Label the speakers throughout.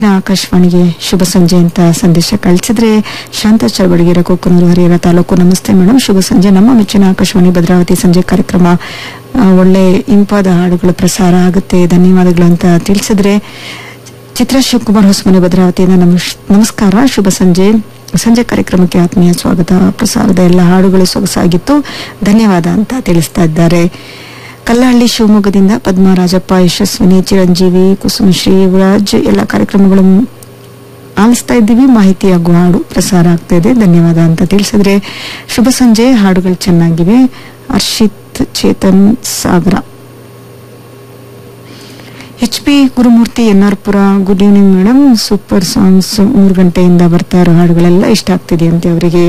Speaker 1: ಆಕಾಶವಾಣಿಗೆ ಶುಭ ಸಂಜೆ ಅಂತ ಸಂದೇಶ ಕಳಿಸಿದ್ರೆ ಶಾಂತ ಚಳವಡಿಗೆರ ಕೊಕ್ಕನೂರು ಹರಿಹರ ತಾಲೂಕು ನಮಸ್ತೆ ಮೇಡಮ್ ಶುಭ ಸಂಜೆ ನಮ್ಮ ಮೆಚ್ಚಿನ ಆಕಾಶವಾಣಿ ಭದ್ರಾವತಿ ಸಂಜೆ ಕಾರ್ಯಕ್ರಮ ಆ, ಒಳ್ಳೆ ಇಂಪಾದ ಹಾಡುಗಳು ಪ್ರಸಾರ ಆಗುತ್ತೆ ಧನ್ಯವಾದಗಳು ಅಂತ ತಿಳಿಸಿದ್ರೆ ಚಿತ್ರ ಶಿವಕುಮಾರ್ ಹೊಸಮನೆ ಭದ್ರಾವತಿಯಿಂದ ನಮಸ್- ನಮಸ್ಕಾರ ಶುಭ ಸಂಜೆ ಸಂಜೆ ಕಾರ್ಯಕ್ರಮಕ್ಕೆ ಆತ್ಮೀಯ ಸ್ವಾಗತ ಪ್ರಸಾರದ ಎಲ್ಲ ಹಾಡುಗಳು ಸೊಗಸಾಗಿತ್ತು ಧನ್ಯವಾದ ಅಂತ ತಿಳಿಸ್ತಾ ಇದ್ದಾರೆ ಕಲ್ಲಹಳ್ಳಿ ಶಿವಮೊಗ್ಗದಿಂದ ಪದ್ಮರಾಜಪ್ಪ ಯಶಸ್ವಿನಿ ಚಿರಂಜೀವಿ ಕುಸುಮಶ್ರೀ ಯುವರಾಜ್ ಎಲ್ಲ ಕಾರ್ಯಕ್ರಮಗಳು ಆಲಿಸ್ತಾ ಇದ್ದೀವಿ ಮಾಹಿತಿ ಹಾಗೂ ಹಾಡು ಪ್ರಸಾರ ಆಗ್ತಾ ಇದೆ ಧನ್ಯವಾದ ಅಂತ ತಿಳಿಸಿದ್ರೆ ಶುಭ ಸಂಜೆ ಹಾಡುಗಳು ಚೆನ್ನಾಗಿವೆ Harshit Chetan Sagara H P Gurumurthy N R Pura good evening madam super songs ಮೂರು ಗಂಟೆಯಿಂದ ಬರ್ತಾ ಇರೋ ಹಾಡುಗಳೆಲ್ಲ ಇಷ್ಟ ಆಗ್ತಿದೆ ಅಂತೆ ಅವರಿಗೆ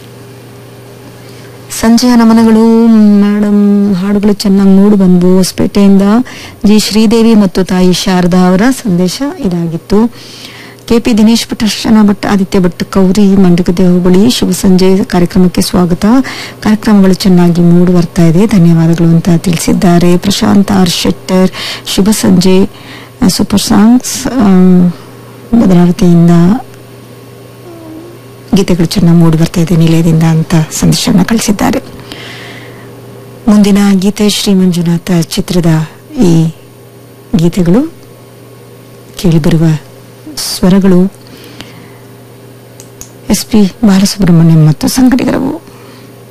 Speaker 1: ಸಂಜೆಯ ನಮನಗಳು ಮೇಡಮ್ ಹಾಡುಗಳು ಚೆನ್ನಾಗಿ ಮೂಡಿ ಬಂದ್ವು ಹೊಸಪೇಟೆಯಿಂದ ಜಿ ಶ್ರೀದೇವಿ ಮತ್ತು ತಾಯಿ ಶಾರದಾ ಅವರ ಸಂದೇಶ ಇದಾಗಿತ್ತು ಕೆಪಿ ದಿನೇಶ್ ಭಟ್ ಅರ್ಚನಾ ಭಟ್ ಆದಿತ್ಯ ಭಟ್ ಕೌರಿ ಮಂಡಗದೆ ಹೋಬಳಿ ಶುಭ ಸಂಜೆ ಕಾರ್ಯಕ್ರಮಕ್ಕೆ ಸ್ವಾಗತ ಕಾರ್ಯಕ್ರಮಗಳು ಚೆನ್ನಾಗಿ ಮೂಡಿ ಬರ್ತಾ ಇದೆ ಧನ್ಯವಾದಗಳು ಅಂತ ತಿಳಿಸಿದ್ದಾರೆ ಪ್ರಶಾಂತ್ ಆರ್ ಶೆಟ್ಟರ್ ಶುಭ ಸಂಜೆ ಆ, ಸೂಪರ್ ಸಾಂಗ್ಸ್ ಆ, ಭದ್ರಾವತಿಯಿಂದ ಗೀತೆಗಳು ಚೆನ್ನಾಗಿ ಮೂಡಿ ಬರ್ತಾ ಇದೆ ನಿಲಯದಿಂದ ಅಂತ ಸಂದೇಶವನ್ನು ಕಳಿಸಿದ್ದಾರೆ ಮುಂದಿನ ಗೀತೆ ಶ್ರೀ ಮಂಜುನಾಥ ಚಿತ್ರದ ಈ ಗೀತೆಗಳು ಕೇಳಿಬರುವ ಸ್ವರಗಳು ಎಸ್ ಪಿ ಬಾಲಸುಬ್ರಹ್ಮಣ್ಯಂ ಮತ್ತು ಸಂಗಡಿಗರವು